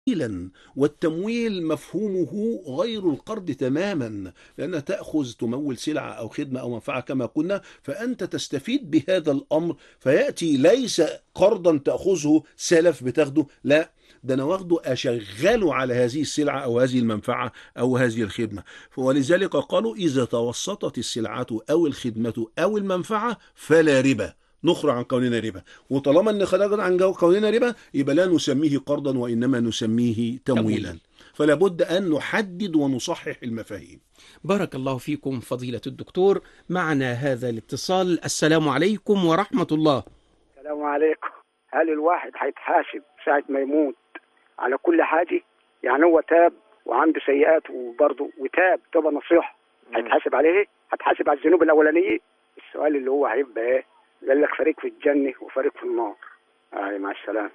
تمويلا والتمويل مفهومه غير القرض تماما لأنها تأخذ تمول سلعة أو خدمة أو منفعة كما قلنا فأنت تستفيد بهذا الأمر فيأتي ليس قرضا تأخذه سلف بتاخده لا ده أنا واخده أشغله على هذه السلعة أو هذه المنفعة أو هذه الخدمة ولذلك قالوا إذا توسطت السلعة أو الخدمة أو المنفعة فلا ربا نخرج عن كوننا ربا وطالما ان خرجنا عن جو- كوننا ربا يبقى لا نسميه قرضا وانما نسميه تمويلا فلا بد ان نحدد ونصحح المفاهيم بارك الله فيكم فضيلة الدكتور معنا هذا الاتصال السلام عليكم ورحمة الله السلام عليكم هل الواحد هيتحاسب ساعة ما يموت على كل حاجة يعني هو تاب وعنده سيئات وبرضه وتاب توبة نصيحة هيتحاسب عليه إيه؟ هتحاسب على الذنوب الأولانية السؤال اللي هو هيبقى ايه قال لك فريق في الجنة وفريق في النار آه مع السلامة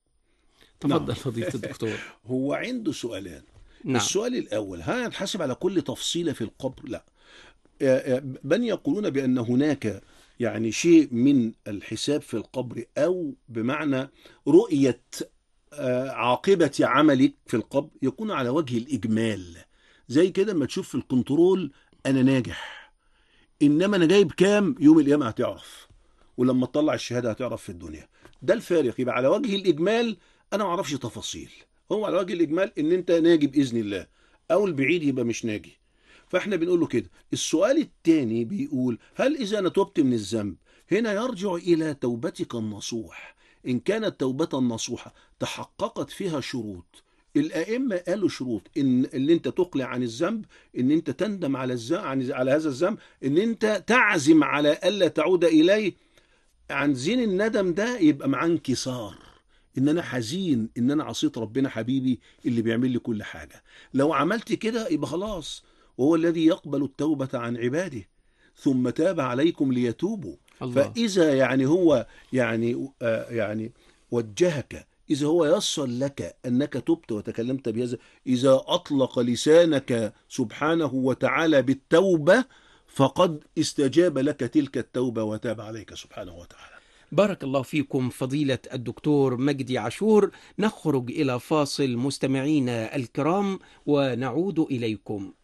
تفضل نعم. فضيلة الدكتور هو عنده سؤالان نعم السؤال الأول هل نتحاسب على كل تفصيلة في القبر؟ لا آه، آه، من يقولون بأن هناك يعني شيء من الحساب في القبر أو بمعنى رؤية آه، عاقبة عملك في القبر يكون على وجه الإجمال زي كده لما تشوف في الكنترول أنا ناجح إنما أنا جايب كام يوم القيامة هتعرف ولما تطلع الشهادة هتعرف في الدنيا ده الفارق يبقى على وجه الإجمال أنا ما أعرفش تفاصيل هو على وجه الإجمال إن أنت ناجي بإذن الله أو البعيد يبقى مش ناجي فاحنا بنقول له كده السؤال الثاني بيقول هل إذا أنا تبت من الذنب هنا يرجع إلى توبتك النصوح إن كانت توبة نصوحة تحققت فيها شروط الأئمة قالوا شروط إن اللي أنت تقلع عن الذنب إن أنت تندم على الذنب عن على هذا الذنب إن أنت تعزم على ألا تعود إليه عن زين الندم ده يبقى معاه انكسار ان انا حزين ان انا عصيت ربنا حبيبي اللي بيعمل لي كل حاجه لو عملت كده يبقى خلاص وهو الذي يقبل التوبه عن عباده ثم تاب عليكم ليتوبوا الله فاذا يعني هو يعني آه يعني وجهك إذا هو يصل لك أنك تبت وتكلمت بهذا إذا أطلق لسانك سبحانه وتعالى بالتوبة فقد استجاب لك تلك التوبة وتاب عليك سبحانه وتعالى بارك الله فيكم فضيلة الدكتور مجدي عاشور نخرج إلى فاصل مستمعينا الكرام ونعود إليكم